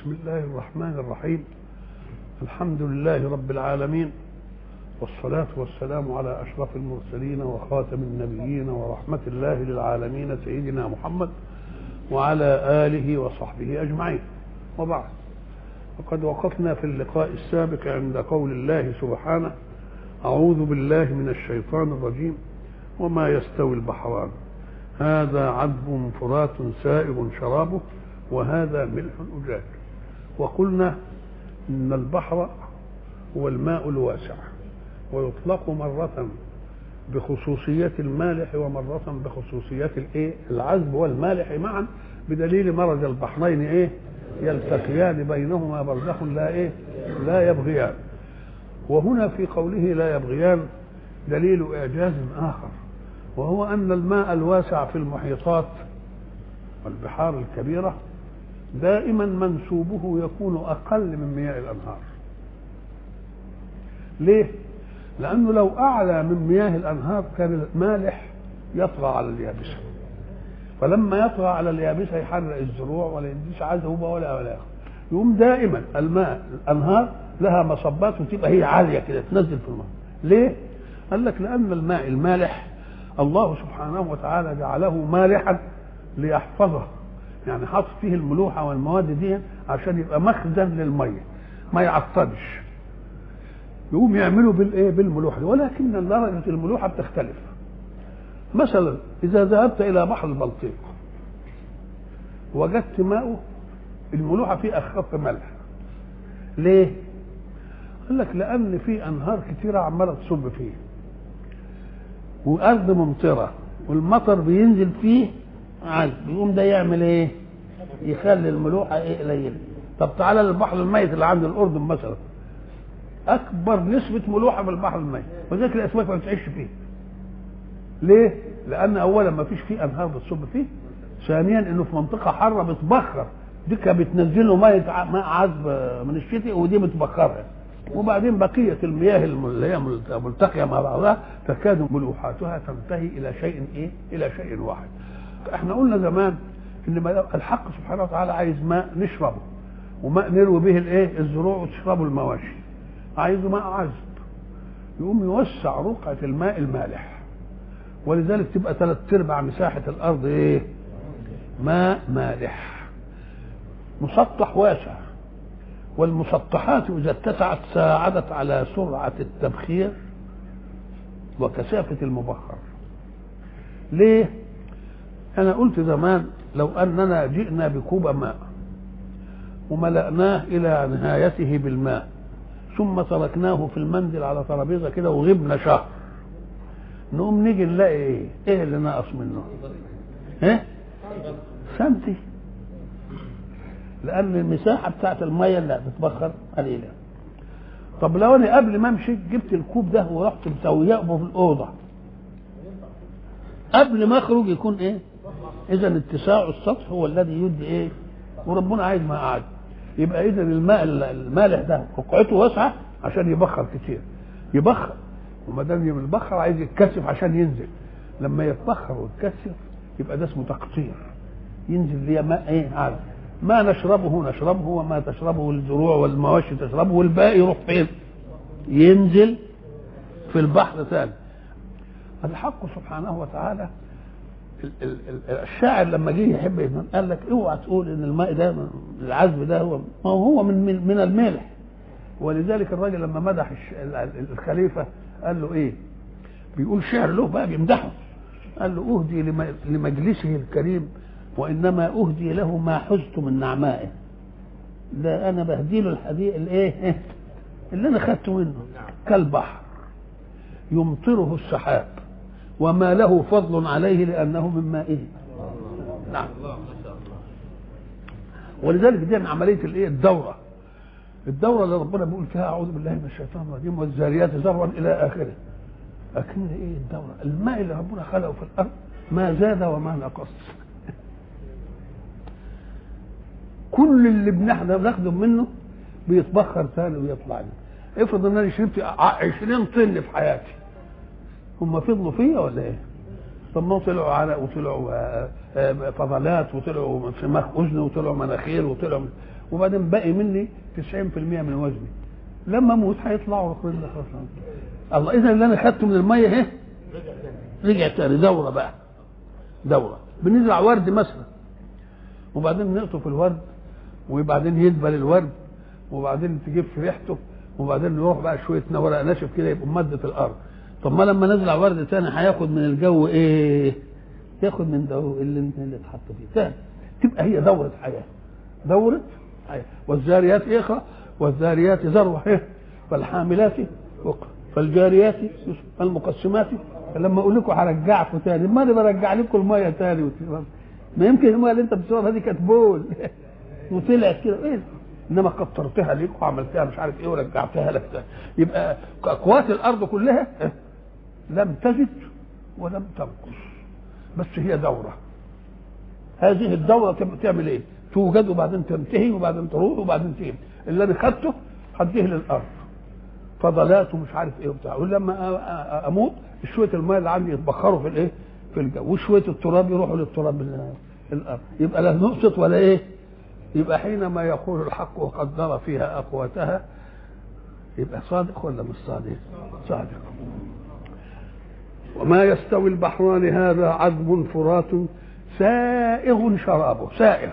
بسم الله الرحمن الرحيم الحمد لله رب العالمين والصلاة والسلام على أشرف المرسلين وخاتم النبيين ورحمة الله للعالمين سيدنا محمد وعلى آله وصحبه أجمعين وبعد وقد وقفنا في اللقاء السابق عند قول الله سبحانه أعوذ بالله من الشيطان الرجيم وما يستوي البحران هذا عذب فرات سائغ شرابه وهذا ملح أجاج وقلنا إن البحر هو الماء الواسع ويطلق مرة بخصوصية المالح ومرة بخصوصية الايه؟ العذب والمالح معا بدليل مرج البحرين ايه؟ يلتقيان بينهما برزخ لا ايه؟ لا يبغيان. وهنا في قوله لا يبغيان دليل اعجاز اخر وهو ان الماء الواسع في المحيطات والبحار الكبيره دائما منسوبه يكون اقل من مياه الانهار. ليه؟ لانه لو اعلى من مياه الانهار كان المالح يطغى على اليابسه. فلما يطغى على اليابسه يحرق الزروع ولا يديش عذبه ولا ولا يقوم دائما الماء الانهار لها مصبات وتبقى هي عاليه كده تنزل في الماء. ليه؟ قال لك لان الماء المالح الله سبحانه وتعالى جعله مالحا ليحفظه يعني حاطط فيه الملوحه والمواد دي عشان يبقى مخزن للميه ما يعطلش يقوم يعملوا بالايه بالملوحه دي ولكن درجه الملوحه بتختلف مثلا اذا ذهبت الى بحر البلطيق وجدت ماءه الملوحه فيه اخف ملح ليه قال لك لان في انهار كتيره عماله تصب فيه وارض ممطره والمطر بينزل فيه عذب يقوم ده يعمل ايه يخلي الملوحه ايه قليله طب تعالى للبحر الميت اللي عند الاردن مثلا اكبر نسبه ملوحه في البحر الميت وذلك الاسماك ما بتعيش فيه ليه لان اولا ما فيش فيه انهار بتصب فيه ثانيا انه في منطقه حاره بتبخر دي كانت بتنزل له ميه ماء عذب من الشتاء ودي بتبخرها وبعدين بقيه المياه اللي هي ملتقيه مع بعضها تكاد ملوحاتها تنتهي الى شيء ايه؟ الى شيء واحد. احنا قلنا زمان ان الحق سبحانه وتعالى عايز ماء نشربه وماء نروي به الايه؟ الزروع وتشربه المواشي. عايزه ماء عذب. يقوم يوسع رقعه الماء المالح. ولذلك تبقى ثلاث ارباع مساحه الارض ايه؟ ماء مالح. مسطح واسع. والمسطحات إذا اتسعت ساعدت على سرعة التبخير وكثافة المبخر ليه؟ أنا قلت زمان لو أننا جئنا بكوب ماء وملأناه إلى نهايته بالماء ثم تركناه في المنزل على ترابيزة كده وغبنا شهر نقوم نيجي نلاقي ايه؟ ايه اللي ناقص منه؟ ايه؟ سنتي لان المساحه بتاعت الميه اللي هتتبخر قليله طب لو انا قبل ما امشي جبت الكوب ده ورحت مسويه في الاوضه قبل ما اخرج يكون ايه اذا اتساع السطح هو الذي يدي ايه وربنا عايز ما قعد يبقى اذا الماء المالح ده رقعته واسعه عشان يبخر كتير يبخر وما دام يبخر عايز يتكثف عشان ينزل لما يتبخر ويتكثف يبقى ده اسمه تقطير ينزل ليه ماء ايه عارف ما نشربه نشربه وما تشربه الزروع والمواشي تشربه والباقي يروح فين؟ ينزل في البحر ثاني. الحق سبحانه وتعالى الشاعر لما جه يحب قال لك اوعى تقول ان الماء ده العذب ده هو ما هو من من, من الملح ولذلك الراجل لما مدح الخليفه قال له ايه؟ بيقول شعر له بقى بيمدحه قال له اهدي لمجلسه الكريم وانما اهدي له ما حزت من نعمائه ده انا بهدي له الحديث الايه اللي انا خدته منه كالبحر يمطره السحاب وما له فضل عليه لانه من مائه نعم ولذلك دي عمليه الايه الدوره الدوره اللي ربنا بيقول فيها اعوذ بالله من الشيطان الرجيم والذاريات ذروا الى اخره لكن ايه الدوره الماء اللي ربنا خلقه في الارض ما زاد وما نقص كل اللي بناخده منه بيتبخر ثاني ويطلع لي افرض ان انا شربت 20 طن في حياتي هم فضلوا فيا ولا ايه؟ طب ما طلعوا عرق وطلعوا فضلات وطلعوا سماخ اذن وطلعوا مناخير وطلعوا وبعدين باقي مني 90% من وزني لما اموت هيطلعوا الاخرين ده خلاص الله اذا اللي انا خدته من الميه اهي رجع تاني دوره بقى دوره بنزرع ورد مثلا وبعدين نقطف الورد وبعدين يدبل الورد وبعدين تجيب في ريحته وبعدين نروح بقى شويه ورق ناشف كده يبقى ماده الارض طب ما لما نزرع ورد تاني هياخد من الجو ايه؟ ياخد من ده اللي اللي اتحط فيه تاني تبقى هي دوره حياه دوره حياه والذاريات اخرى والذاريات ذروه ايه؟ فالحاملات وقرا فالجاريات المقسمات لما اقول لكم هرجعكم تاني ما انا برجع لكم الميه تاني ما يمكن الميه اللي انت بتصورها دي كانت بول وطلعت كده ايه انما كترتها ليك وعملتها مش عارف ايه ورجعتها لك تاني يبقى اقوات الارض كلها لم تزد ولم تنقص بس هي دوره هذه الدوره تعمل ايه؟ توجد وبعدين تنتهي وبعدين تروح وبعدين تيجي اللي انا خدته هديه للارض فضلات ومش عارف ايه وبتاع ولما اموت شويه الماء اللي عندي يتبخروا في الايه؟ في الجو وشويه التراب يروحوا للتراب الارض يبقى لا نقصت ولا ايه؟ يبقى حينما يقول الحق وقدر فيها اقواتها يبقى صادق ولا مش صادق؟ صادق وما يستوي البحران هذا عذب فرات سائغ شرابه سائغ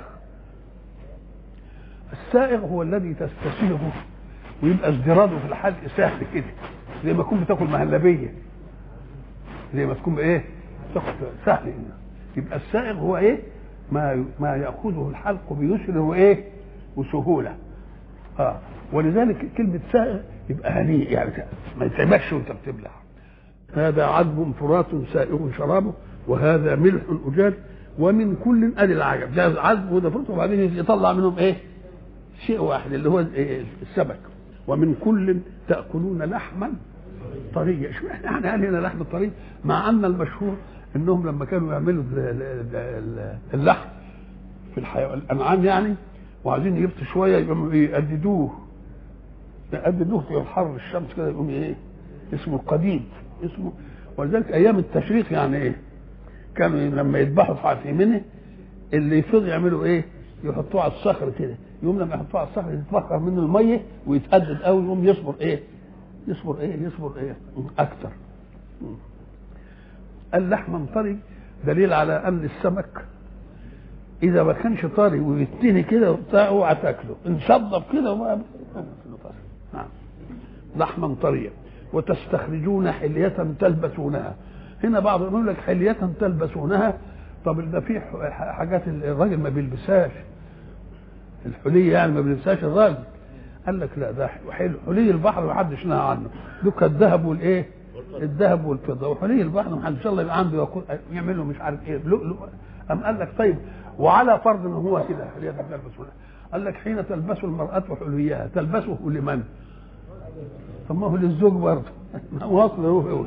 السائغ هو الذي تستسيغه ويبقى ازدراده في الحلق سهل كده زي ما تكون بتاكل مهلبيه زي ما تكون ايه تاكل سهل يبقى السائغ هو ايه ما ما ياخذه الحلق بيسر وايه وسهوله اه ولذلك كلمه سائغ يبقى هنيء يعني ما يتعبكش وانت بتبلع هذا عذب فرات سائغ شرابه وهذا ملح اجاج ومن كل ادي العجب ده عذب وده فرط وبعدين يطلع منهم ايه شيء واحد اللي هو السمك ومن كل تاكلون لحما طريا شو احنا يعني هنا لحم طري مع ان المشهور انهم لما كانوا يعملوا اللحم في الحيوان الانعام يعني وعايزين يبطوا شويه يقوموا يقددوه يقددوه في حر الشمس كده يقوم ايه اسمه القديد اسمه ولذلك ايام التشريق يعني ايه كانوا لما يذبحوا في منه اللي يفضل يعملوا ايه يحطوه على الصخر كده يوم لما يحطوه على الصخر يتبخر منه الميه ويتقدد قوي يقوم يصبر ايه يصبر ايه يصبر ايه اكتر اللحم طري دليل على ان السمك اذا ما كانش طري ويتني كده وبتاع اوعى تاكله انشضب كده وما نعم لحما طريا وتستخرجون حلية تلبسونها هنا بعض يقول لك حلية تلبسونها طب ده في حاجات الراجل ما بيلبسهاش الحلية يعني ما بيلبسهاش الراجل قال لك لا ده حلي البحر ما حدش نهى عنه دوك الذهب والايه الذهب والفضه وحلي البحر ما حدش الله يبقى عنده يعملوا مش عارف ايه لؤلؤ ام قال لك طيب وعلى فرض ان هو كده حلية تلبسونها قال لك حين تلبس المرأة حليها تلبسه لمن؟ طب ما هو للزوج برضه ما هو اصله هو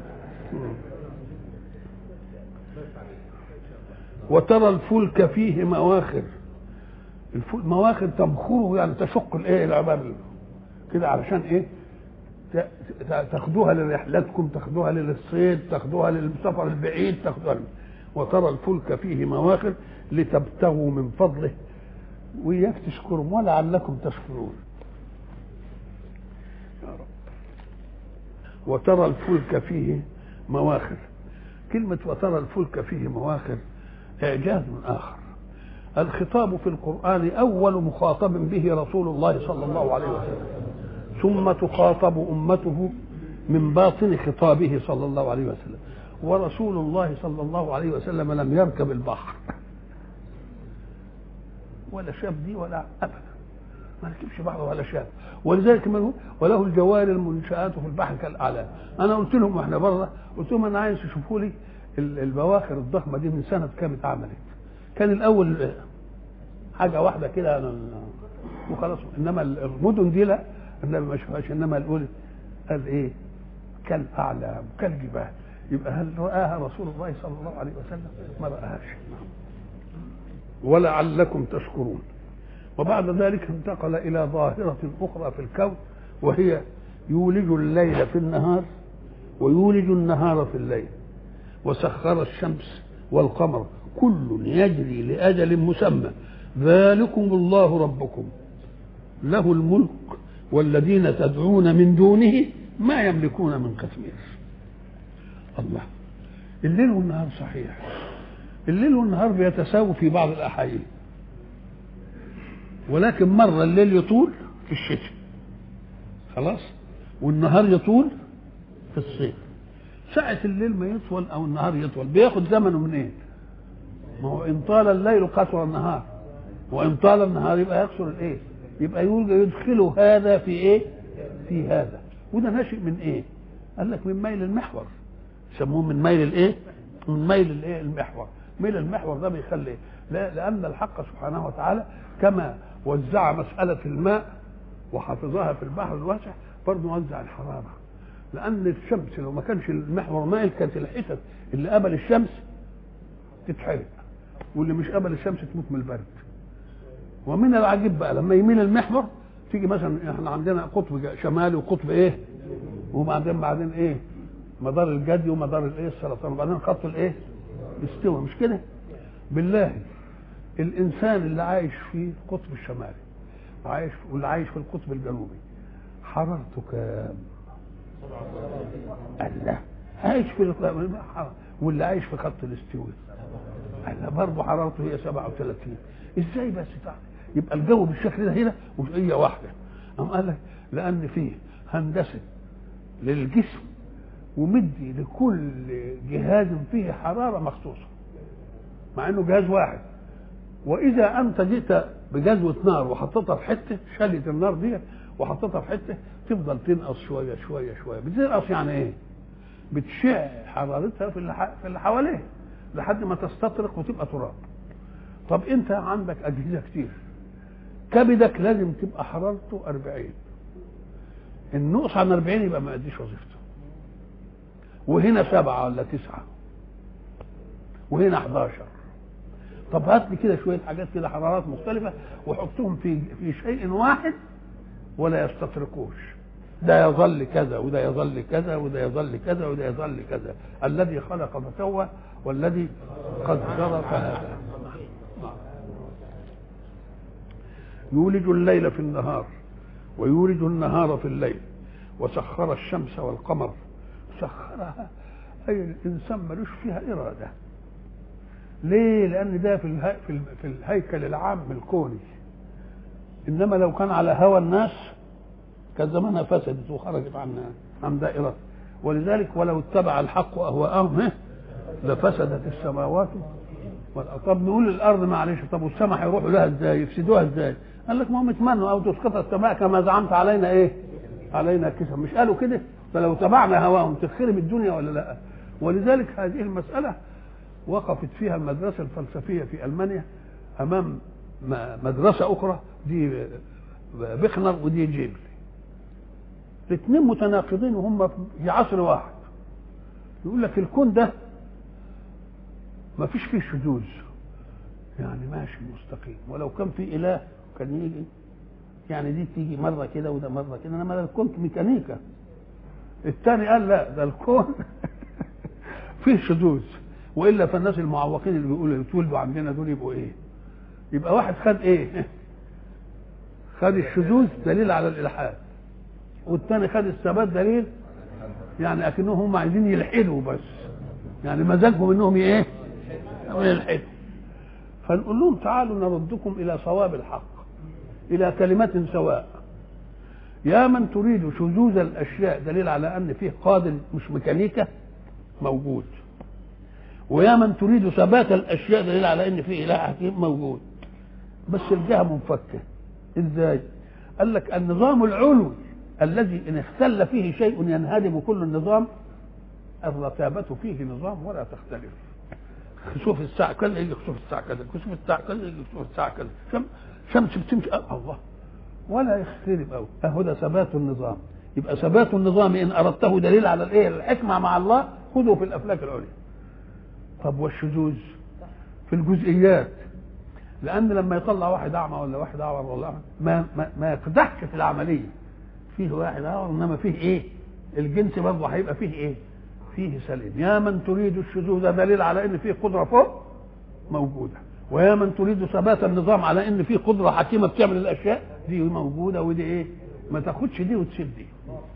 وترى الفلك فيه مواخر الفلك مواخر تمخره يعني تشق الايه العباب كده علشان ايه تاخدوها لرحلتكم تاخدوها للصيد تاخدوها للسفر البعيد تاخدوها وترى الفلك فيه مواخر لتبتغوا من فضله وإياك تشكرهم ولعلكم تشكرون يا رب وترى الفلك فيه مواخر كلمة وترى الفلك فيه مواخر إعجاز آخر الخطاب في القرآن أول مخاطب به رسول الله صلى الله عليه وسلم ثم تخاطب أمته من باطن خطابه صلى الله عليه وسلم ورسول الله صلى الله عليه وسلم لم يركب البحر ولا شاف دي ولا أبدا ما ركبش بحر ولا شاف ولذلك من وله الجوار المنشآت في البحر كالأعلام أنا قلت لهم واحنا بره قلت لهم أنا عايز تشوفوا لي البواخر الضخمه دي من سنه كام اتعملت كان الاول حاجه واحده كده وخلاص انما المدن دي لا النبي ما شافهاش انما الاول قال ايه كالاعلام كالجبال يبقى هل راها رسول الله صلى الله عليه وسلم ما راهاش ولعلكم تشكرون وبعد ذلك انتقل الى ظاهره اخرى في الكون وهي يولج الليل في النهار ويولج النهار في الليل وسخر الشمس والقمر كل يجري لأجل مسمى ذلكم الله ربكم له الملك والذين تدعون من دونه ما يملكون من قطمير الله الليل والنهار صحيح الليل والنهار بيتساووا في بعض الأحايين ولكن مرة الليل يطول في الشتاء خلاص والنهار يطول في الصيف ساعة الليل ما يطول أو النهار يطول بياخد زمنه منين؟ إيه؟ ما هو إن طال الليل قصر النهار وإن طال النهار يبقى يقصر الإيه؟ يبقى يدخله هذا في إيه؟ في هذا وده ناشئ من إيه؟ قال لك من ميل المحور يسموه من ميل الإيه؟ من ميل الإيه؟ المحور ميل المحور ده بيخلي إيه؟ لا لأن الحق سبحانه وتعالى كما وزع مسألة الماء وحفظها في البحر الواسع برضه وزع الحرارة لأن الشمس لو ما كانش المحور مائل كانت الحتت اللي قبل الشمس تتحرق واللي مش قبل الشمس تموت من البرد ومن العجيب بقى لما يميل المحور تيجي مثلا احنا عندنا قطب شمالي وقطب ايه وبعدين بعدين ايه مدار الجدي ومدار الايه السرطان وبعدين خط الايه استوى مش كده بالله الانسان اللي عايش في القطب الشمالي عايش واللي عايش في القطب الجنوبي حرارته كام الله عايش في واللي عايش في خط الاستواء الله برضه حرارته هي 37 ازاي بس تعالى يبقى الجو بالشكل ده هنا وهي واحده قام قال لك لان فيه هندسه للجسم ومدي لكل جهاز فيه حراره مخصوصه مع انه جهاز واحد واذا انت جئت بجزوه نار وحطيتها في حته شلت النار دي وحطيتها في حته تفضل تنقص شويه شويه شويه بتنقص يعني ايه؟ بتشع حرارتها في اللي, في اللي حواليه لحد ما تستطرق وتبقى تراب طب انت عندك اجهزه كتير كبدك لازم تبقى حرارته 40 النقص عن 40 يبقى ما اديش وظيفته وهنا سبعة ولا تسعة وهنا 11 طب هات لي كده شويه حاجات كده حرارات مختلفه وحطهم في في شيء واحد ولا يستطرقوش ده يظل كذا وده يظل كذا وده يظل كذا وده يظل كذا الذي خلق فسوى والذي قدر فهدى يولج الليل في النهار ويولج النهار في الليل وسخر الشمس والقمر سخرها اي الانسان ملوش فيها اراده ليه لان ده في الهي... في, في الهيكل العام الكوني انما لو كان على هوى الناس كان زمانها فسدت وخرجت عن عن دائرة ولذلك ولو اتبع الحق اهواءهم لفسدت السماوات والارض طب نقول الارض معلش طب والسماء هيروحوا لها ازاي يفسدوها ازاي قال لك ما هم يتمنوا او تسقط السماء كما زعمت علينا ايه علينا كسب مش قالوا كده فلو تبعنا هواهم تخرب الدنيا ولا لا ولذلك هذه المساله وقفت فيها المدرسه الفلسفيه في المانيا امام مدرسه اخرى دي بخنر ودي جيبل الاثنين متناقضين وهم في عصر واحد يقول لك الكون ده ما فيش فيه شذوذ يعني ماشي مستقيم ولو كان في اله كان يجي يعني دي تيجي مره كده وده مره كده انما الكون ميكانيكا الثاني قال لا ده الكون فيه شذوذ والا فالناس المعوقين اللي بيقولوا يتولدوا عندنا دول يبقوا ايه؟ يبقى واحد خد ايه؟ خد الشذوذ دليل على الالحاد والثاني خد الثبات دليل يعني اكنهم هم عايزين يلحدوا بس يعني مزاجهم انهم ايه؟ يلحدوا فنقول لهم تعالوا نردكم الى صواب الحق الى كلمة سواء يا من تريد شذوذ الاشياء دليل على ان فيه قادر مش ميكانيكا موجود ويا من تريد ثبات الاشياء دليل على ان فيه اله حكيم موجود بس الجهه منفكه ازاي قال لك النظام العلوي الذي ان اختل فيه شيء ينهدم كل النظام الرتابة فيه نظام ولا تختلف خسوف الساعة كذا يجي خسوف الساعة كذا خسوف الساعة كذا يجي خسوف الساعة كذا شم شمس بتمشي أه الله ولا يختلف أوي أهو ده ثبات النظام يبقى ثبات النظام إن أردته دليل على الإيه الحكمة مع الله خذه في الأفلاك العليا طب والشذوذ في الجزئيات لان لما يطلع واحد اعمى ولا واحد اعور ولا أعمى ما ما, ما يقدحش في العمليه فيه واحد اعور انما فيه ايه الجنس برضه هيبقى فيه ايه فيه سليم يا من تريد الشذوذ دليل على ان فيه قدره فوق موجوده ويا من تريد ثبات النظام على ان فيه قدره حكيمه بتعمل الاشياء دي موجوده ودي ايه ما تاخدش دي وتسيب دي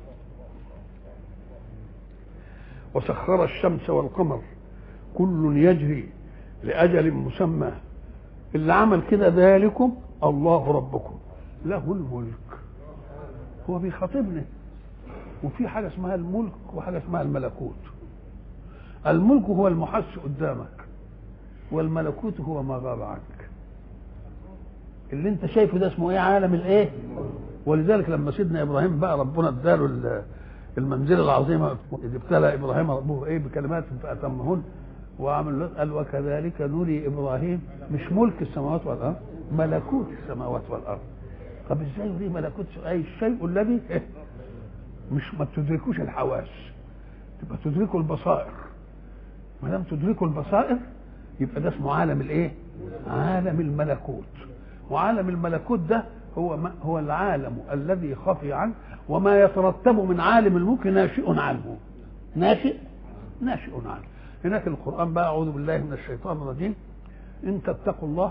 وسخر الشمس والقمر كل يجري لاجل مسمى اللي عمل كده ذلكم الله ربكم له الملك هو بيخاطبنا وفي حاجه اسمها الملك وحاجه اسمها الملكوت الملك هو المحس قدامك والملكوت هو ما غاب عنك اللي انت شايفه ده اسمه ايه عالم الايه ولذلك لما سيدنا ابراهيم بقى ربنا اداله المنزله العظيمه اذ ابتلى ابراهيم ربه ايه بكلمات فاتمهن وعمل له قال وكذلك نري ابراهيم مش ملك السماوات والارض ملكوت السماوات والارض طب ازاي يري ملكوت اي الشيء الذي مش ما تدركوش الحواس تبقى تدركوا البصائر ما دام تدركوا البصائر يبقى ده اسمه عالم الايه؟ عالم الملكوت وعالم الملكوت ده هو ما هو العالم الذي خفي عنه وما يترتب من عالم الملك ناشئ عنه ناشئ ناشئ عنه هناك القرآن بقى أعوذ بالله من الشيطان الرجيم إن تتقوا الله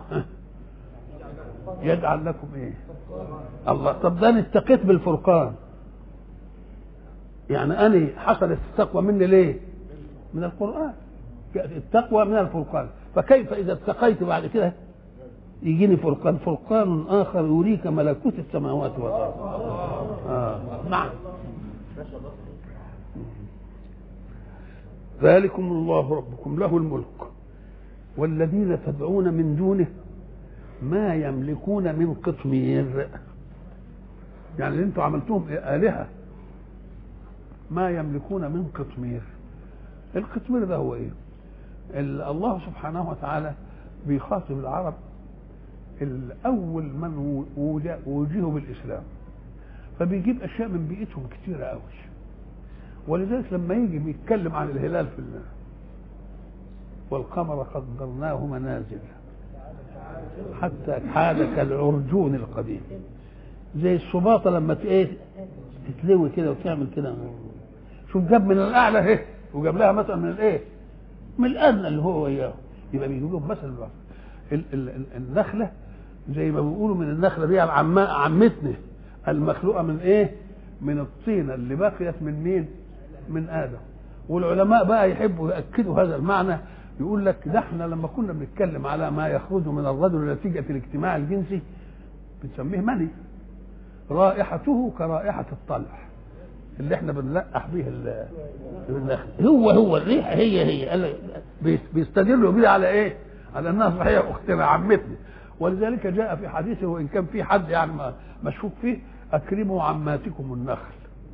يجعل لكم إيه الله طب ده أنا اتقيت بالفرقان يعني أنا حصلت التقوى مني ليه من القرآن التقوى من الفرقان فكيف إذا اتقيت بعد كده يجيني فرقان فرقان آخر يريك ملكوت السماوات والأرض آه. نعم ذلكم الله ربكم له الملك والذين تدعون من دونه ما يملكون من قطمير يعني اللي انتم عملتوهم آلهة ما يملكون من قطمير القطمير ده هو ايه الله سبحانه وتعالى بيخاطب العرب الأول من وجهوا بالإسلام فبيجيب أشياء من بيئتهم كتيرة قوي ولذلك لما يجي بيتكلم عن الهلال في الله والقمر قدرناه منازل حتى حال كالعرجون القديم زي الصباطة لما ايه تتلوي كده وتعمل كده شوف جاب من الاعلى اهي وجاب لها مثلا من الايه من الادنى اللي هو اياه يبقى بيجيب لهم مثل النخله زي ما بيقولوا من النخله دي عماء عمتنا المخلوقه من ايه من الطينه اللي بقيت من مين من ادم والعلماء بقى يحبوا ياكدوا هذا المعنى يقول لك ده احنا لما كنا بنتكلم على ما يخرج من الرجل نتيجه الاجتماع الجنسي بنسميه مني رائحته كرائحه الطلع اللي احنا بنلقح به النخل هو هو الريحه هي هي بيستدلوا بيه على ايه؟ على انها صحيح اختنا عمتنا ولذلك جاء في حديثه وان كان في حد يعني مشكوك فيه اكرموا عماتكم النخل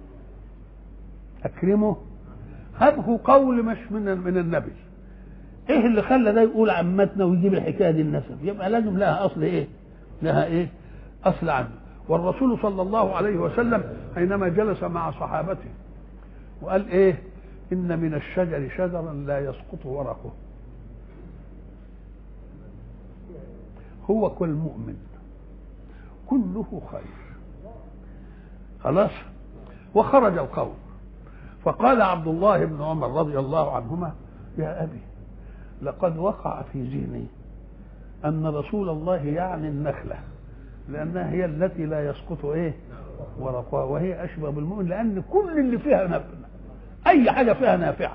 اكرموا هذا قول مش من من النبي ايه اللي خلى ده يقول عمتنا ويجيب الحكايه دي النسب يبقى لازم لها اصل ايه لها ايه اصل عنه والرسول صلى الله عليه وسلم حينما جلس مع صحابته وقال ايه ان من الشجر شجرا لا يسقط ورقه هو كل مؤمن كله خير خلاص وخرج القوم فقال عبد الله بن عمر رضي الله عنهما يا أبي لقد وقع في ذهني أن رسول الله يعني النخلة لأنها هي التي لا يسقط إيه ورقها وهي أشبه بالمؤمن لأن كل اللي فيها نافع أي حاجة فيها نافعة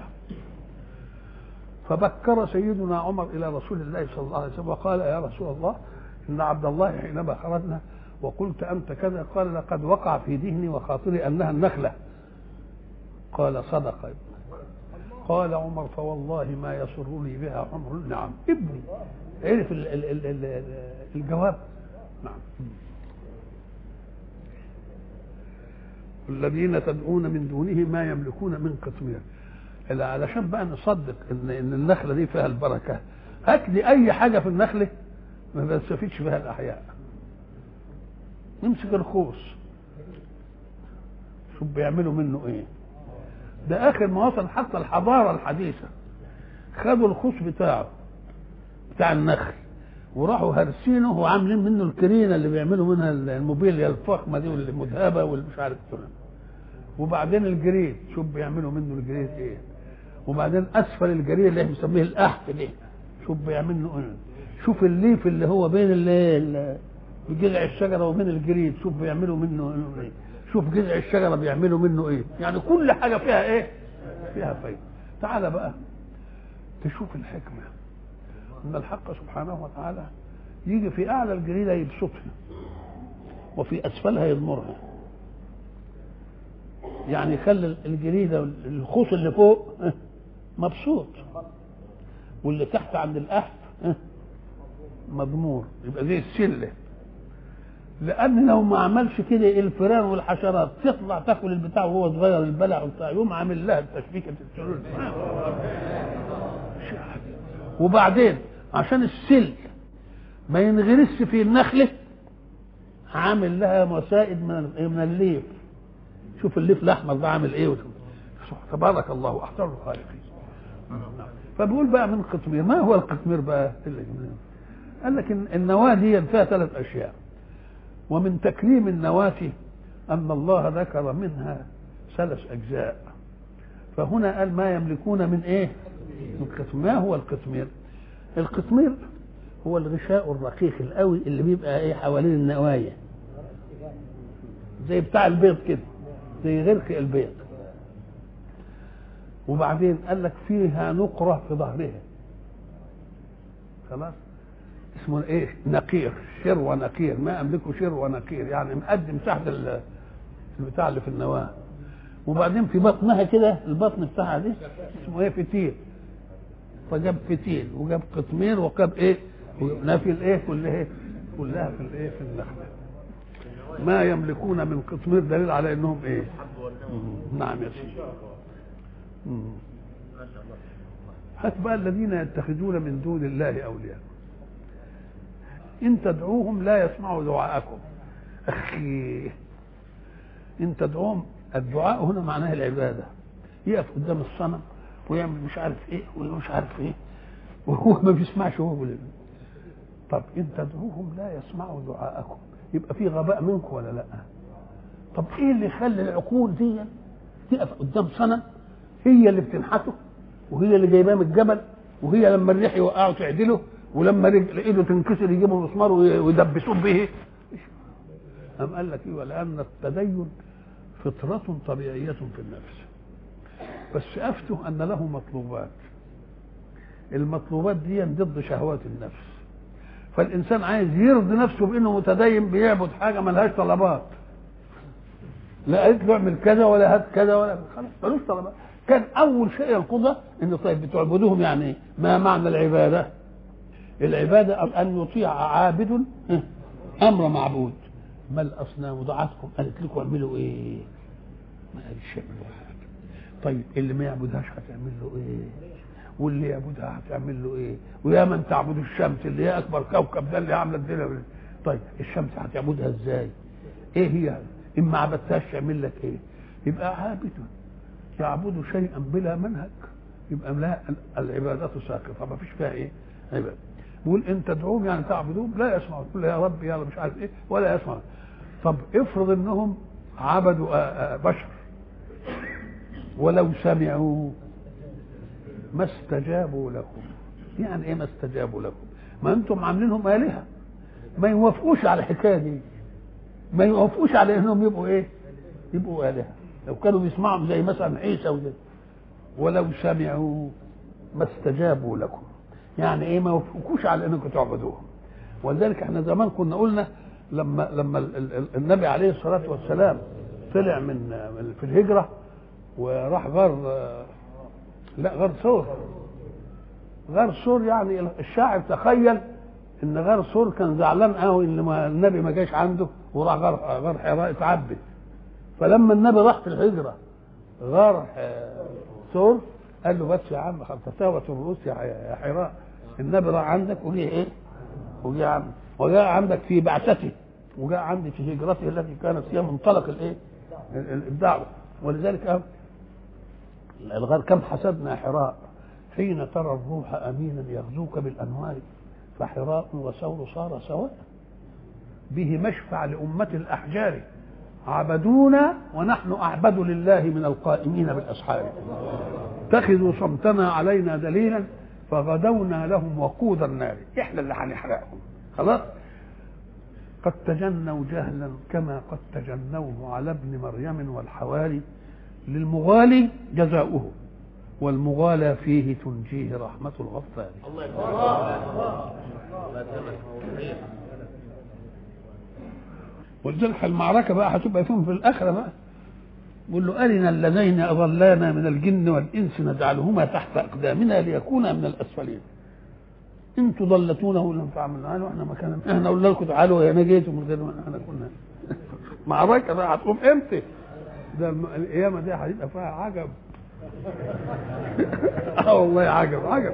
فبكر سيدنا عمر إلى رسول الله صلى الله عليه وسلم وقال يا رسول الله إن عبد الله حينما خرجنا وقلت أنت كذا قال لقد وقع في ذهني وخاطري أنها النخلة قال صدق ابنك قال عمر فوالله ما يسرني بها عمر نعم ابني عرف ال ال ال ال الجواب نعم الذين تدعون من دونه ما يملكون من قطمير علشان بقى نصدق ان ان النخله دي فيها البركه هات لي اي حاجه في النخله ما بستفيدش فيها الاحياء نمسك الخوص شوف بيعملوا منه ايه ده اخر ما وصل حتى الحضاره الحديثه خدوا الخوص بتاعه بتاع النخل وراحوا هرسينه وعاملين منه الكرينه اللي بيعملوا منها الموبيليا الفخمه دي والمذهبه والمش عارف وبعدين الجريد شوف بيعملوا منه الجريد ايه وبعدين اسفل الجريد اللي احنا بنسميه الاحف ده شوف بيعمل له ايه شوف الليف اللي هو بين ال جذع الشجره ومن الجريد شوف بيعملوا منه منه ايه شوف جذع الشجره بيعملوا منه ايه يعني كل حاجه فيها ايه فيها فايده تعال بقى تشوف الحكمه ان الحق سبحانه وتعالى يجي في اعلى الجريده يبسطها وفي اسفلها يضمرها يعني يخلي الجريده الخوص اللي فوق اه، مبسوط واللي تحت عند القحف اه، مضمور يبقى زي السله لان لو ما عملش كده الفئران والحشرات تطلع تاكل البتاع وهو صغير البلع وبتاع يقوم عامل لها التشبيكه السلول وبعدين عشان السل ما ينغرسش في النخله عامل لها مسائد من من الليف شوف الليف الاحمر ده عامل ايه وشوف. تبارك الله احسن الخالقين فبيقول بقى من قطمير ما هو القطمير بقى قال لك إن النواه دي فيها ثلاث اشياء ومن تكريم النواه ان الله ذكر منها ثلاث اجزاء فهنا قال ما يملكون من ايه من قطمير ما هو القطمير القطمير هو الغشاء الرقيق القوي اللي بيبقى ايه حوالين النوايا زي بتاع البيض كده زي غرق البيض وبعدين قال لك فيها نقرة في ظهرها خلاص اسمه ايه نقير شر ونقير ما املكه شر ونقير يعني مقدم تحت ال- البتاع اللي في النواه وبعدين في بطنها كده البطن بتاعها دي اسمه ايه فتيل فجاب فتيل وجاب قطمير وجاب ايه نافي الايه كلها ايه كلها في الايه في النخله ما يملكون من قطمير دليل على انهم ايه مم. نعم يا سيدي مم. هات بقى الذين يتخذون من دون الله اولياء ان تدعوهم لا يسمعوا دعاءكم اخي ان تدعوهم الدعاء هنا معناه العباده يقف قدام الصنم ويعمل مش عارف ايه ومش عارف ايه وهو ما بيسمعش هو بيقول طب ان تدعوهم لا يسمعوا دعاءكم يبقى في غباء منكم ولا لا طب ايه اللي يخلي العقول دي تقف قدام صنم هي اللي بتنحته وهي اللي جايباه من الجبل وهي لما الريح يوقعه تعدله ولما رجل ايده تنكسر يجيبوا مسمار ويدبسوه به أم قال لك ايوه لان التدين فطرة طبيعية في النفس بس افتوا ان له مطلوبات المطلوبات دي ضد شهوات النفس فالانسان عايز يرضي نفسه بانه متدين بيعبد حاجه ملهاش طلبات لا قالت له اعمل كذا ولا هات كذا ولا خلاص ملوش طلبات كان اول شيء يرفضه ان طيب بتعبدوهم يعني إيه؟ ما معنى العباده العباده ان يطيع عابد امر معبود ما الاصنام دعاتكم قالت لكم اعملوا ايه ما قالش اعملوا حاجه طيب اللي ما يعبدهاش هتعمل له ايه واللي يعبدها هتعمل له ايه ويا من تعبد الشمس اللي هي اكبر كوكب ده اللي عامله الدنيا طيب الشمس هتعبدها ازاي ايه هي ان ما عبدتهاش يعمل لك ايه يبقى عابد يعبد شيئا بلا منهج يبقى لا العبادة ساقطة ما فيش فيها ايه عبادة بيقول ان تدعوهم يعني تعبدوهم لا يسمعوا تقول يا رب يا مش عارف ايه ولا يسمعوا طب افرض انهم عبدوا آآ آآ بشر ولو سمعوا ما استجابوا لكم يعني ايه ما استجابوا لكم ما انتم عاملينهم آلهة ما يوافقوش على الحكاية دي ما يوافقوش على انهم يبقوا ايه يبقوا آلهة لو كانوا بيسمعوا زي مثلا عيسى وزي ولو سمعوا ما استجابوا لكم يعني ايه ما يوافقوش على انكم تعبدوهم ولذلك احنا زمان كنا قلنا لما لما ال- ال- النبي عليه الصلاه والسلام طلع من من- في الهجره وراح غار لا غار ثور غار ثور يعني الشاعر تخيل ان غار ثور كان زعلان قوي ان ما- النبي ما جاش عنده وراح غار غار حراء اتعبد فلما النبي راح في الهجره غار ح- ثور قال له بس يا عم تساوت الرؤوس يا ح- يا حراء النبي راح عندك وجه ايه؟ وجاء عندك وجاء عندك في بعثته وجاء عندي في هجرته التي كانت هي منطلق الايه؟ ال- ال- الدعوه ولذلك قال الغار كم حسبنا حراء حين ترى الروح امينا يغزوك بالانوار فحراء وثور صار سواء به مشفع لأمة الأحجار عبدونا ونحن أعبد لله من القائمين بالأسحار اتخذوا صمتنا علينا دليلا فغدونا لهم وقود النار احنا اللي هنحرقهم خلاص قد تجنوا جهلا كما قد تجنوه على ابن مريم والحواري للمغالي جزاؤه والمغالى فيه تنجيه رحمة الغفار ولذلك المعركة بقى هتبقى فيهم في الآخرة بقى بيقول له أرنا اللذين أضلانا من الجن والإنس نجعلهما تحت أقدامنا ليكونا من الأسفلين انتوا ضلتونه لم تعملوا قالوا احنا مكان احنا قلنا لكم تعالوا يا نجيتوا من غير ما احنا كنا معركه بقى هتقوم امتى؟ ده القيامه دي هيبقى فيها عجب اه والله عجب عجب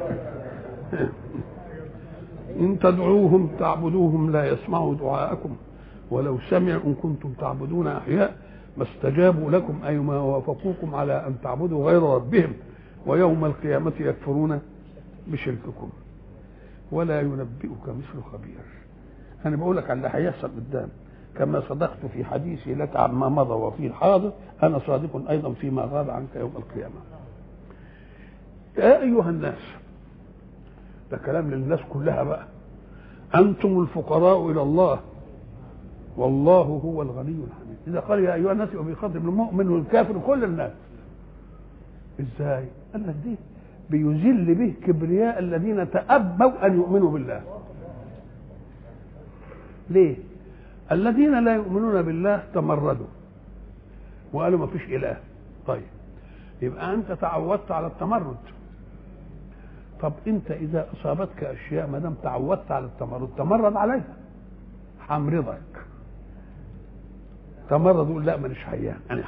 ان تدعوهم تعبدوهم لا يسمعوا دعاءكم ولو سمعوا ان كنتم تعبدون احياء ما استجابوا لكم اي ما وافقوكم على ان تعبدوا غير ربهم ويوم القيامه يكفرون بشرككم ولا ينبئك مثل خبير انا بقول لك على اللي هيحصل قدام كما صدقت في حديثي لك عما مضى وفي الحاضر انا صادق ايضا فيما غاب عنك يوم القيامه يا ايها الناس ده كلام للناس كلها بقى انتم الفقراء الى الله والله هو الغني الحميد اذا قال يا ايها الناس يبقى بيخاطب المؤمن والكافر كل الناس ازاي قال لك دي بيذل به كبرياء الذين تأبوا أن يؤمنوا بالله ليه الذين لا يؤمنون بالله تمردوا وقالوا ما فيش إله طيب يبقى أنت تعودت على التمرد طب أنت إذا أصابتك أشياء ما دام تعودت على التمرد تمرد عليها حمرضك تمرد يقول لا مانيش حيان أنا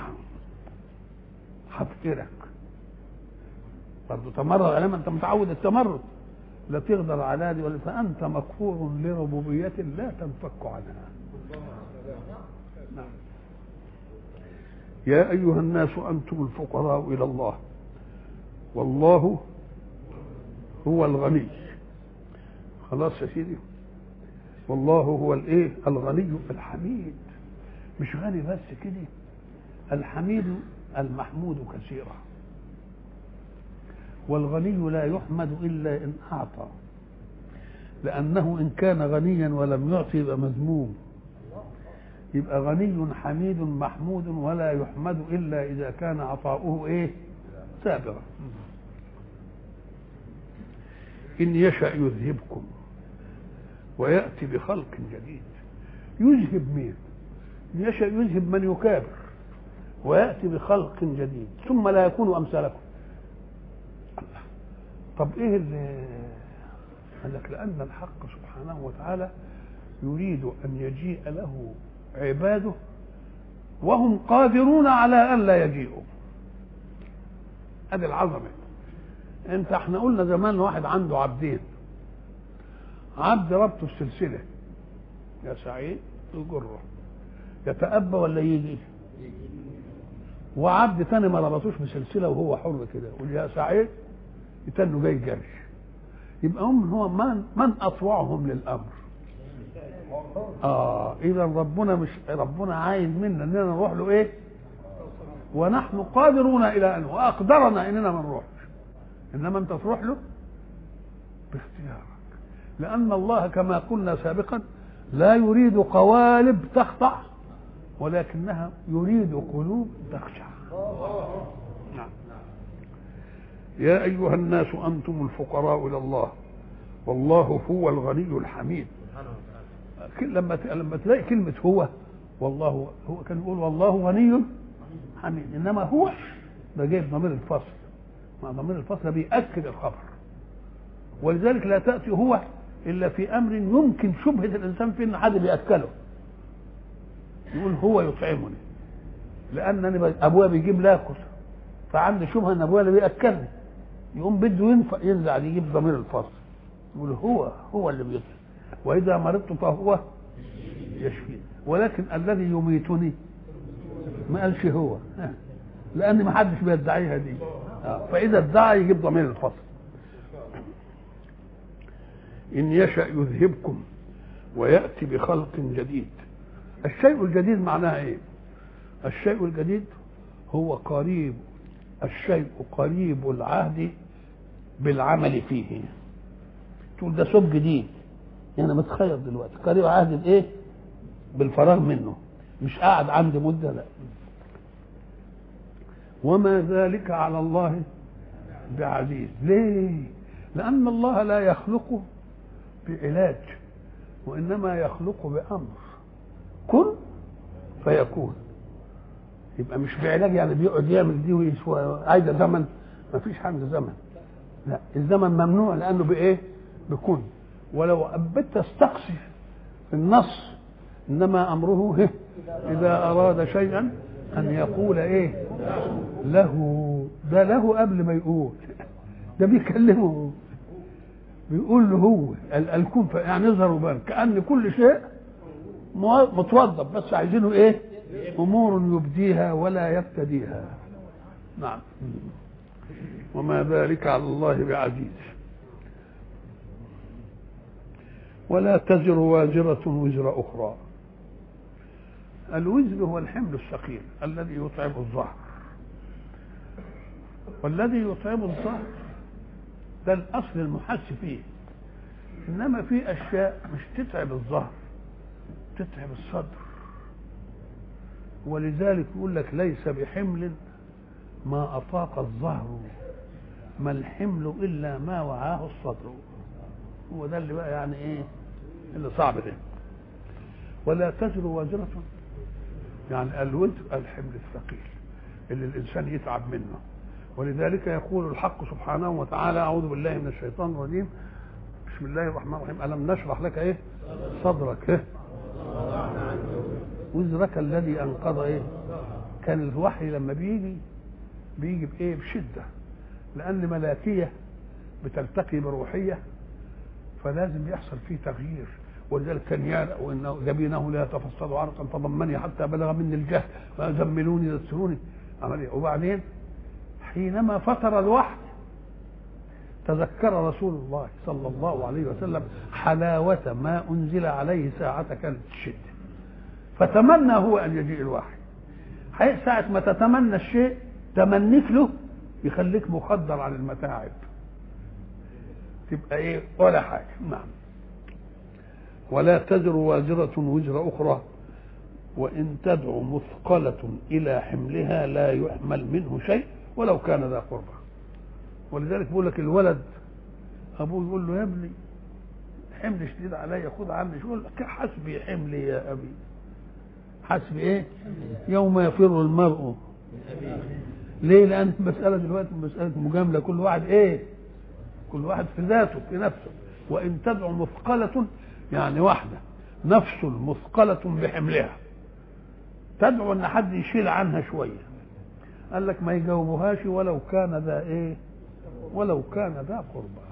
هفترك برضه تمرد على ما انت متعود التمرد لا تقدر على دي ولا فانت مكفور لربوبيه لا تنفك عنها نعم. يا ايها الناس انتم الفقراء الى الله والله هو الغني خلاص يا سيدي والله هو الايه الغني الحميد مش غني بس كده الحميد المحمود كثيرا والغني لا يحمد الا ان اعطى لانه ان كان غنيا ولم يعطي يبقى مذموم يبقى غني حميد محمود ولا يحمد الا اذا كان عطاؤه ايه سابغا ان يشا يذهبكم وياتي بخلق جديد يذهب مين ان يشا يذهب من يكابر وياتي بخلق جديد ثم لا يكون امثالكم طب ايه اللي قال لك لان الحق سبحانه وتعالى يريد ان يجيء له عباده وهم قادرون على ان لا يجيئوا ادي العظمه انت احنا قلنا زمان واحد عنده عبدين عبد ربطه السلسله يا سعيد يجره يتأبى ولا يجي وعبد تاني ما ربطوش بسلسله وهو حر كده يقول يا سعيد يتنوا جاي جري يبقى هم هو من من اطوعهم للامر اه اذا ربنا مش ربنا عايز منا اننا نروح له ايه ونحن قادرون الى ان واقدرنا اننا ما نروحش انما انت تروح له باختيارك لان الله كما قلنا سابقا لا يريد قوالب تخضع ولكنها يريد قلوب تخشع نعم يا أيها الناس أنتم الفقراء إلى الله والله هو الغني الحميد لما لما تلاقي كلمة هو والله هو كان يقول والله غني حميد إنما هو ده جايب ضمير الفصل مع ضمير الفصل بيأكد الخبر ولذلك لا تأتي هو إلا في أمر يمكن شبهة الإنسان فيه إن حد بيأكله يقول هو يطعمني لأنني أبويا بيجيب لاكل فعندي شبهة إن أبويا اللي بيأكلني يقوم بده ينفع ينزع يجيب ضمير الفصل يقول هو هو اللي بيطعم واذا مرضت فهو يشفيني ولكن الذي يميتني ما قالش هو لان ما حدش بيدعيها دي فاذا ادعى يجيب ضمير الفصل ان يشا يذهبكم وياتي بخلق جديد الشيء الجديد معناه ايه الشيء الجديد هو قريب الشيء قريب العهد بالعمل فيه تقول ده ثوب جديد يعني متخيط دلوقتي قريب عهد بايه بالفراغ منه مش قاعد عندي مده لا وما ذلك على الله بعزيز ليه لان الله لا يخلق بعلاج وانما يخلق بامر كن فيكون يبقى مش بعلاج يعني بيقعد يعمل دي ويسوى عايزه زمن ما فيش عنده زمن لا الزمن ممنوع لانه بايه بكون ولو أبت تستقصي في النص انما امره هه اذا اراد شيئا ان يقول ايه له ده له قبل ما يقول ده بيكلمه بيقول له هو الكون يعني يظهر وبان كان كل شيء متوظف بس عايزينه ايه امور يبديها ولا يبتديها نعم وما ذلك على الله بعزيز ولا تزر وازرة وزر أخرى الوزر هو الحمل الثقيل الذي يطعم الظهر والذي يطعم الظهر ده الأصل المحس فيه إنما في أشياء مش تتعب الظهر تتعب الصدر ولذلك يقول لك ليس بحمل ما أطاق الظهر ما الحمل إلا ما وعاه الصدر هو ده اللي بقى يعني إيه اللي صعب ده ولا تزر وازرة يعني الوزر الحمل الثقيل اللي الإنسان يتعب منه ولذلك يقول الحق سبحانه وتعالى أعوذ بالله من الشيطان الرجيم بسم الله الرحمن الرحيم ألم نشرح لك إيه صدرك إيه وزرك الذي أنقض إيه كان الوحي لما بيجي بيجي بايه بشده لان ملائكيه بتلتقي بروحيه فلازم يحصل فيه تغيير ولذلك كان يعلق وانه جبينه لا يتفصل عرقا فضمني حتى بلغ مني الجهل فزملوني يسروني عمل ايه وبعدين حينما فتر الوحي تذكر رسول الله صلى الله عليه وسلم حلاوة ما أنزل عليه ساعة كانت الشدة فتمنى هو أن يجيء الوحي ساعة ما تتمنى الشيء تمنيك له يخليك مخدر عن المتاعب تبقى ايه ولا حاجه نعم ولا تزر وازرة وزر أخرى وإن تدعو مثقلة إلى حملها لا يحمل منه شيء ولو كان ذا قربى ولذلك بيقول لك الولد أبوه يقول له يا ابني حمل شديد عليا خذ عني شو يقول لك حسبي حملي يا أبي حسبي إيه يوم يفر المرء ليه؟ لأن المسألة دلوقتي مسألة مجاملة كل واحد إيه؟ كل واحد في ذاته في نفسه وإن تدعو مثقلة يعني واحدة نفس مثقلة بحملها تدعو إن حد يشيل عنها شوية قال لك ما يجاوبوهاش ولو كان ذا إيه؟ ولو كان ذا قربى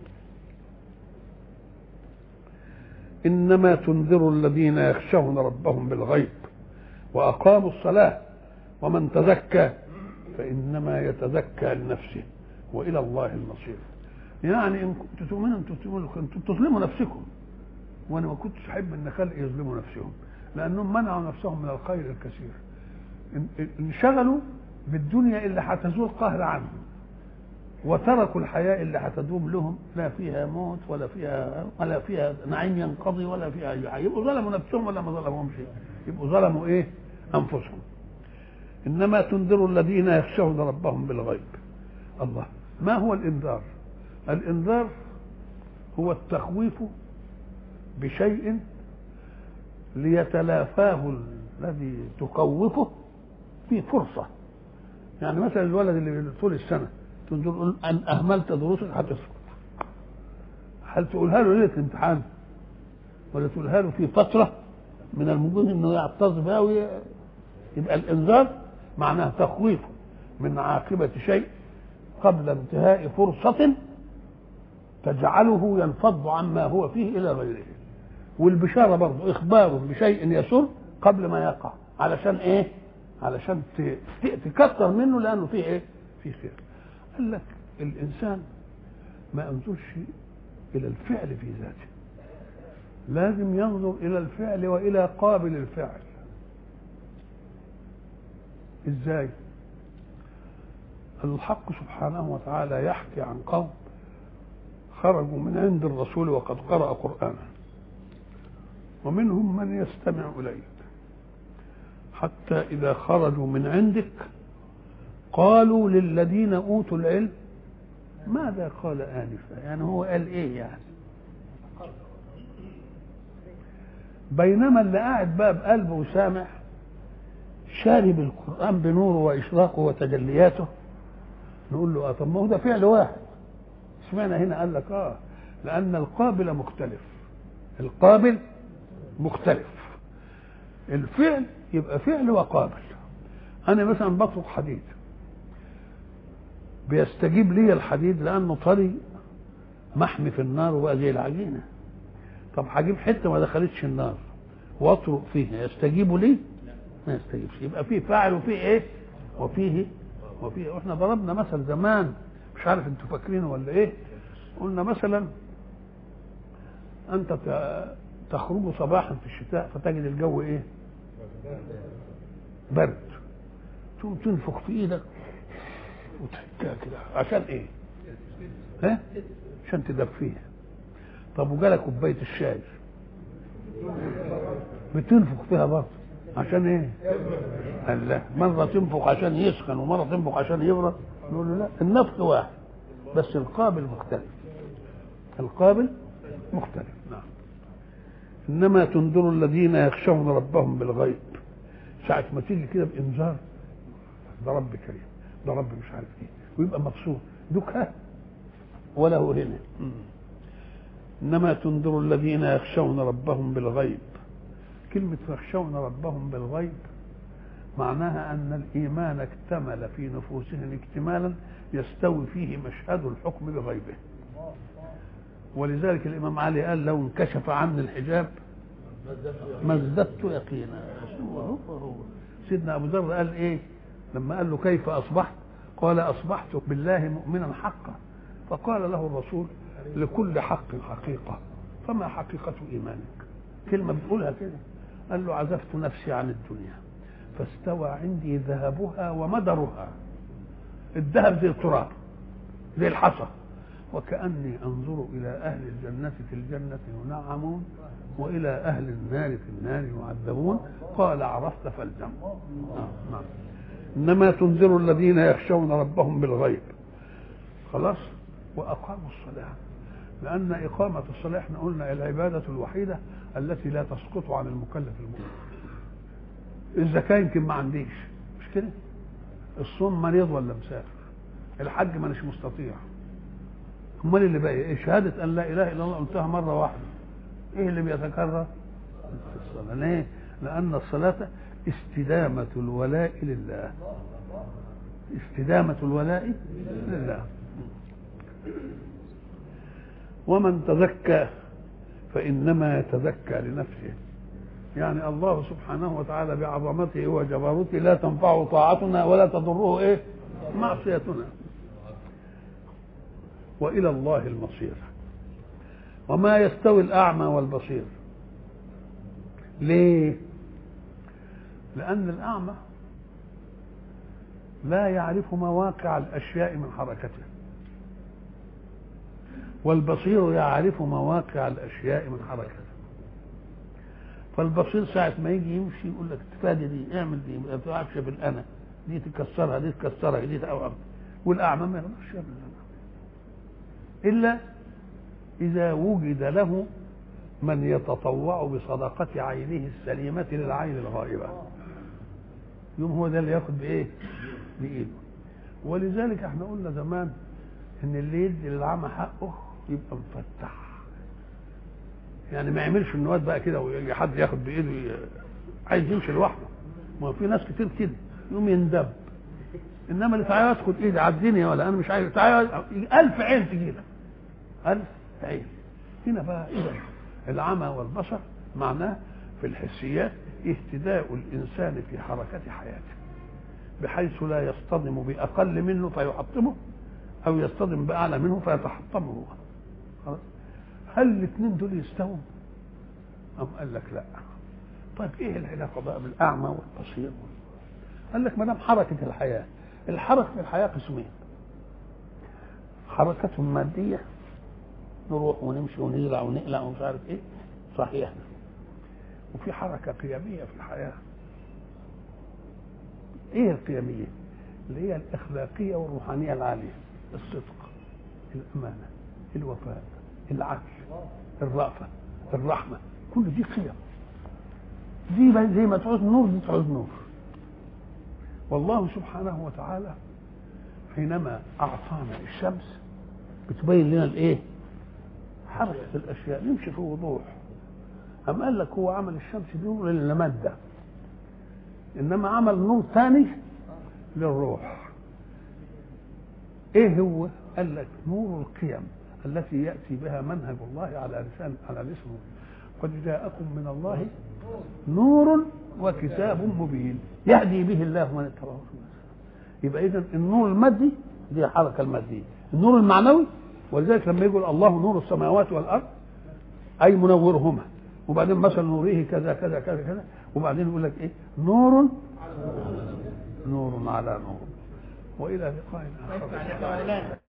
إنما تنذر الذين يخشون ربهم بالغيب وأقاموا الصلاة ومن تزكى فإنما يتزكى لنفسه وإلى الله المصير يعني إن كنتم تؤمنوا أنتم كنتم تظلموا نفسكم وأنا ما كنتش أحب أن خلق يظلموا نفسهم لأنهم منعوا نفسهم من الخير الكثير انشغلوا بالدنيا اللي هتزول قهر عنهم وتركوا الحياة اللي هتدوم لهم لا فيها موت ولا فيها ولا فيها نعيم ينقضي ولا فيها أي حاجة يبقوا ظلموا نفسهم ولا ما ظلمهمش يبقوا ظلموا إيه أنفسهم انما تنذر الذين يخشون ربهم بالغيب الله ما هو الانذار الانذار هو التخويف بشيء ليتلافاه الذي تخوفه في فرصة يعني مثلا الولد اللي طول السنة تنظر أن أهملت دروسك هتسقط هل تقولها له ليلة امتحان ولا تقولها له في فترة من الممكن انه يعتز بها يبقى الانذار معناه تخويفه من عاقبة شيء قبل انتهاء فرصة تجعله ينفض عما هو فيه إلى غيره والبشارة برضه إخبار بشيء يسر قبل ما يقع علشان إيه؟ علشان تكثر منه لأنه فيه إيه؟ فيه خير قال لك الإنسان ما ينظرش إلى الفعل في ذاته لازم ينظر إلى الفعل وإلى قابل الفعل ازاي الحق سبحانه وتعالى يحكي عن قوم خرجوا من عند الرسول وقد قرأ قرآنا ومنهم من يستمع إليك حتى إذا خرجوا من عندك قالوا للذين أوتوا العلم ماذا قال آنفا يعني هو قال إيه يعني بينما اللي قاعد بقى بقلبه وسامع شارب القرآن بنوره وإشراقه وتجلياته نقول له اه طب ما هو ده فعل واحد اشمعنى هنا قال لك اه لأن القابل مختلف القابل مختلف الفعل يبقى فعل وقابل أنا مثلا بطرق حديد بيستجيب لي الحديد لأنه طري محمي في النار وبقى زي العجينة طب هجيب حتة ما دخلتش النار واطرق فيها يستجيب لي ما يستجيبش يبقى فيه فاعل وفيه ايه وفيه وفيه احنا ضربنا مثل زمان مش عارف انتوا فاكرينه ولا ايه قلنا مثلا انت تخرج صباحا في الشتاء فتجد الجو ايه برد تقوم تنفخ في ايدك وتحكها كده عشان ايه ها عشان تدفيها طب وجالك كوبايه الشاي بتنفخ فيها برضه عشان ايه قال لا مره تنفخ عشان يسخن ومره تنفخ عشان يبرد نقول له لا النفخ واحد بس القابل مختلف القابل مختلف نعم انما تنذر الذين يخشون ربهم بالغيب ساعة ما تيجي كده بإنذار ده رب كريم ده رب مش عارف ايه ويبقى مبسوط دكها وله هنا انما تنذر الذين يخشون ربهم بالغيب كلمة يخشون ربهم بالغيب معناها أن الإيمان اكتمل في نفوسهم اكتمالا يستوي فيه مشهد الحكم بغيبه ولذلك الإمام علي قال لو انكشف عني الحجاب ما ازددت يقينا هو هو سيدنا أبو ذر قال إيه لما قال له كيف أصبحت قال أصبحت بالله مؤمنا حقا فقال له الرسول لكل حق حقيقة فما حقيقة إيمانك كلمة بتقولها كده قال له عزفت نفسي عن الدنيا فاستوى عندي ذهبها ومدرها الذهب زي التراب زي الحصى وكأني أنظر إلى أهل الجنة في الجنة ينعمون وإلى أهل النار في النار يعذبون قال عرفت فالزم نعم إنما تنذر الذين يخشون ربهم بالغيب خلاص وأقاموا الصلاة لأن إقامة الصلاة احنا قلنا العبادة الوحيدة التي لا تسقط عن المكلف المؤمن الزكاة يمكن ما عنديش مش كده الصوم مريض ولا مسافر الحج مانيش مستطيع امال اللي بقى ايه شهادة ان لا اله الا الله قلتها مرة واحدة ايه اللي بيتكرر الصلاة ليه لان الصلاة استدامة الولاء لله استدامة الولاء لله ومن تزكى فإنما يتزكى لنفسه يعني الله سبحانه وتعالى بعظمته وجبروته لا تنفعه طاعتنا ولا تضره ايه معصيتنا والى الله المصير وما يستوي الاعمى والبصير ليه لان الاعمى لا يعرف مواقع الاشياء من حركته والبصير يعرف مواقع الاشياء من حركته فالبصير ساعة ما يجي يمشي يقول لك تفادي دي اعمل دي ما تعرفش بالانا دي تكسرها دي تكسرها دي تأوعب والاعمى ما يقدرش يعمل الا اذا وجد له من يتطوع بصدقة عينه السليمة للعين الغائبة يوم هو ده اللي ياخد بايه؟ بايده ولذلك احنا قلنا زمان ان اللي يدي للعمى حقه يبقى مفتح يعني ما يعملش النواد بقى كده وحد ياخد بايده عايز يمشي لوحده ما في ناس كتير كده يقوم يندب انما اللي تعالى يدخل ايدي عديني ولا انا مش عايز تعالى ألف عين تجي لك ألف عين هنا بقى اذا العمى والبصر معناه في الحسيات اهتداء الانسان في حركه حياته بحيث لا يصطدم باقل منه فيحطمه او يصطدم باعلى منه فيتحطمه هو خلاص هل الاثنين دول يستووا أم قال لك لا طيب ايه العلاقه بقى بالاعمى والبصير قال لك ما دام حركه الحياه الحركه في الحياه قسمين حركة مادية نروح ونمشي ونزرع ونقلع ومش عارف ايه صحيح وفي حركة قيمية في الحياة ايه القيمية اللي هي الإخلاقية والروحانية العالية الصدق الأمانة الوفاء العدل الرأفة الرحمة كل دي قيم دي بقى زي ما تعوز نور دي تعوز نور والله سبحانه وتعالى حينما أعطانا الشمس بتبين لنا الإيه؟ حركة الأشياء نمشي في وضوح أم قال لك هو عمل الشمس دي نور للمادة إنما عمل نور ثاني للروح إيه هو؟ قال لك نور القيم التي يأتي بها منهج الله على لسان على لسان قد جاءكم من الله نور وكتاب مبين يهدي به الله من اتبعه يبقى اذا النور المادي دي الحركه الماديه النور المعنوي ولذلك لما يقول الله نور السماوات والارض اي منورهما وبعدين مثل نوره كذا كذا كذا كذا وبعدين يقول لك ايه نور نور على نور والى لقاء اخر